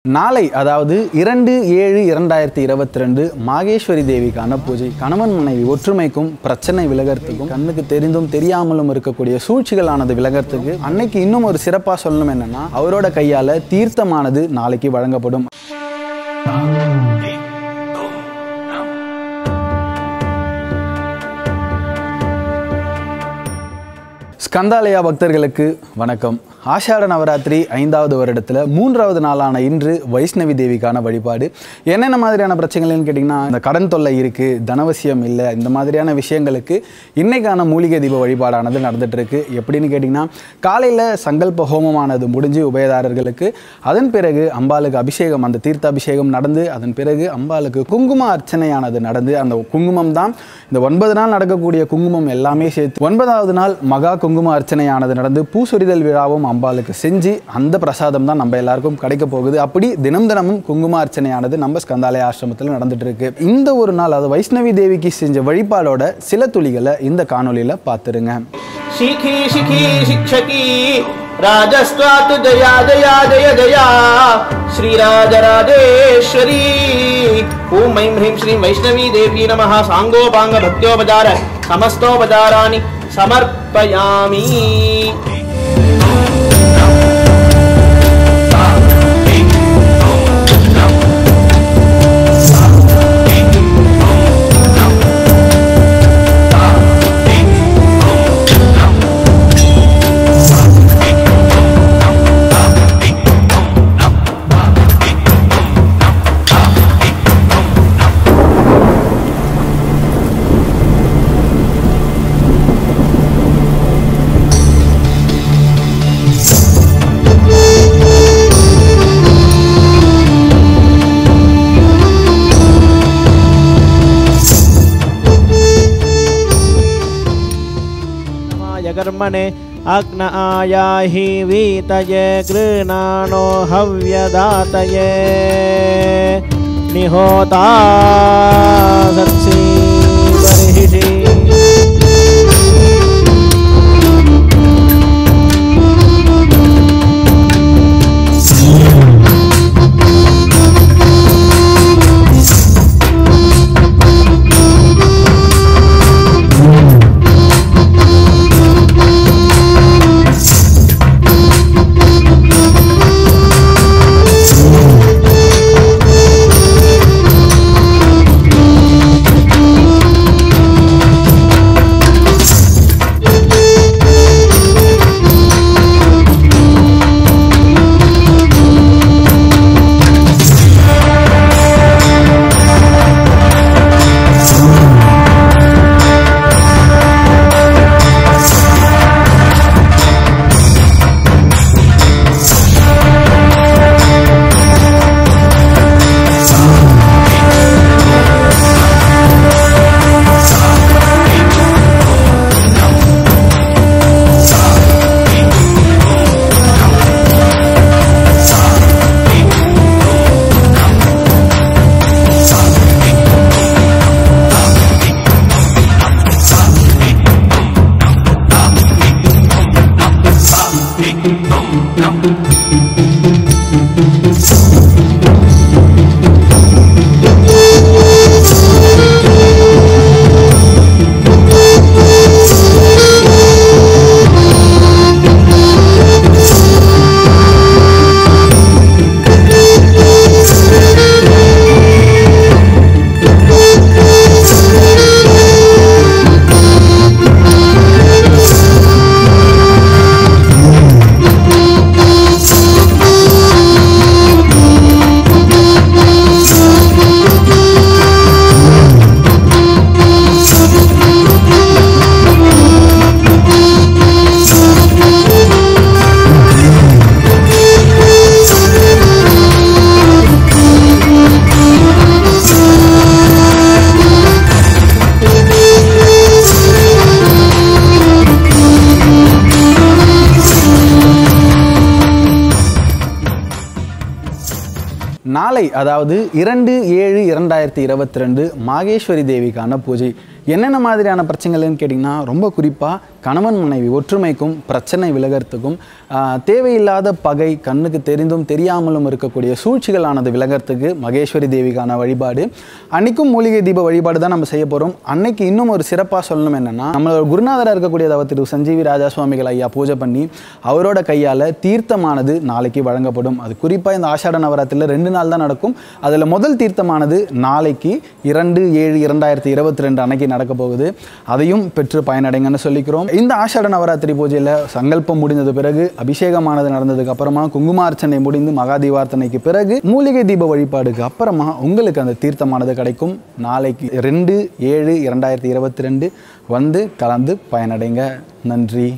நாளை அதாவது இரண்டு ஏழு இரண்டாயிரத்தி இருபத்தி ரெண்டு மாகேஸ்வரி தேவிக்கான பூஜை கணவன் மனைவி ஒற்றுமைக்கும் பிரச்சனை விலகறதுக்கும் கண்ணுக்கு தெரிந்தும் தெரியாமலும் இருக்கக்கூடிய சூழ்ச்சிகளானது விலகறதுக்கு அன்னைக்கு இன்னும் ஒரு சிறப்பாக சொல்லணும் என்னன்னா அவரோட கையால தீர்த்தமானது நாளைக்கு வழங்கப்படும் ஸ்கந்தாலயா பக்தர்களுக்கு வணக்கம் ஆஷாட நவராத்திரி ஐந்தாவது வருடத்தில் மூன்றாவது நாளான இன்று வைஷ்ணவி தேவிக்கான வழிபாடு என்னென்ன மாதிரியான பிரச்சனைகள்னு கேட்டிங்கன்னா இந்த கடன் தொல்லை இருக்குது தனவசியம் இல்லை இந்த மாதிரியான விஷயங்களுக்கு இன்னைக்கான மூலிகை தீப வழிபாடானது நடந்துட்டு இருக்கு எப்படின்னு கேட்டிங்கன்னா காலையில் சங்கல்ப ஹோமமானது முடிஞ்சு உபயதாரர்களுக்கு அதன் பிறகு அம்பாளுக்கு அபிஷேகம் அந்த தீர்த்த அபிஷேகம் நடந்து அதன் பிறகு அம்பாளுக்கு குங்கும அர்ச்சனையானது நடந்து அந்த குங்குமம் தான் இந்த ஒன்பது நாள் நடக்கக்கூடிய குங்குமம் எல்லாமே சேர்த்து ஒன்பதாவது நாள் மகா குங்கும அர்ச்சனையானது நடந்து பூசொரிதல் விழாவும் அம்பாளுக்கு செஞ்சு அந்த பிரசாதம் தான் நம்ம எல்லாருக்கும் கிடைக்க போகுது அப்படி தினம் தினமும் குங்கும அர்ச்சனையானது நம்ம ஸ்கந்தாலய ஆசிரமத்தில் நடந்துட்டு இருக்கு இந்த ஒரு நாள் அது வைஷ்ணவி தேவிக்கு செஞ்ச வழிபாடோட சில துளிகளை இந்த காணொலியில பார்த்துருங்க शिखी शिखी शिक्षकी राजस्त्वात् जया जया जय जया श्रीराजराजेश्वरी ॐ ऐं ह्रीं श्रीं वैष्णवी देवी नमः साङ्गोपाङ्ग भक्त्योपचार समस्तोपचाराणि समर्पयामि माय कर्मणे अग्न आयाहि वीतये गृणानो हव्यदातये निहोता सत्सि बर्हिषि நாளை அதாவது இரண்டு ஏழு இரண்டாயிரத்தி இருபத்தி ரெண்டு மாகேஸ்வரி தேவிக்கான பூஜை என்னென்ன மாதிரியான பிரச்சனைகள்னு கேட்டிங்கன்னா ரொம்ப குறிப்பாக கணவன் மனைவி ஒற்றுமைக்கும் பிரச்சனை விலகிறதுக்கும் ஆஹ், தேவையில்லாத பகை கண்ணுக்கு தெரிந்தும் தெரியாமலும் இருக்கக்கூடிய சூழ்ச்சிகளானது விலகிறதுக்கு மகேஸ்வரி தேவிக்கான வழிபாடு அன்னைக்கும் மூலிகை தீப வழிபாடு தான் நம்ம செய்ய போகிறோம் அன்னைக்கு இன்னும் ஒரு சிறப்பாக சொல்லணும் என்னென்னா நம்மளோட குருநாதராக இருக்கக்கூடிய தவ திரு சஞ்சீவி ராஜா சுவாமிகள் ஐயா பூஜை பண்ணி அவரோட கையால் தீர்த்தமானது நாளைக்கு வழங்கப்படும் அது குறிப்பாக இந்த ஆஷாட நவராத்திரியில் ரெண்டு நாள் தான் நடக்கும் அதில் முதல் தீர்த்தமானது நாளைக்கு இரண்டு ஏழு இரண்டாயிரத்தி இருபத்தி ரெண்டு அன்னைக்கு நடக்க போகுது அதையும் பெற்று பயனடைங்கன்னு சொல்லிக்கிறோம் இந்த ஆஷாட நவராத்திரி பூஜையில் சங்கல்பம் முடிந்தது பிறகு அபிஷேகமானது நடந்ததுக்கு அப்புறமா குங்குமார்ச்சனை முடிந்து மகா தீபார்த்தனைக்கு பிறகு மூலிகை தீப வழிபாடுக்கு அப்புறமா உங்களுக்கு அந்த தீர்த்தமானது கிடைக்கும் நாளைக்கு ரெண்டு ஏழு இரண்டாயிரத்தி இருபத்தி ரெண்டு வந்து கலந்து பயனடைங்க நன்றி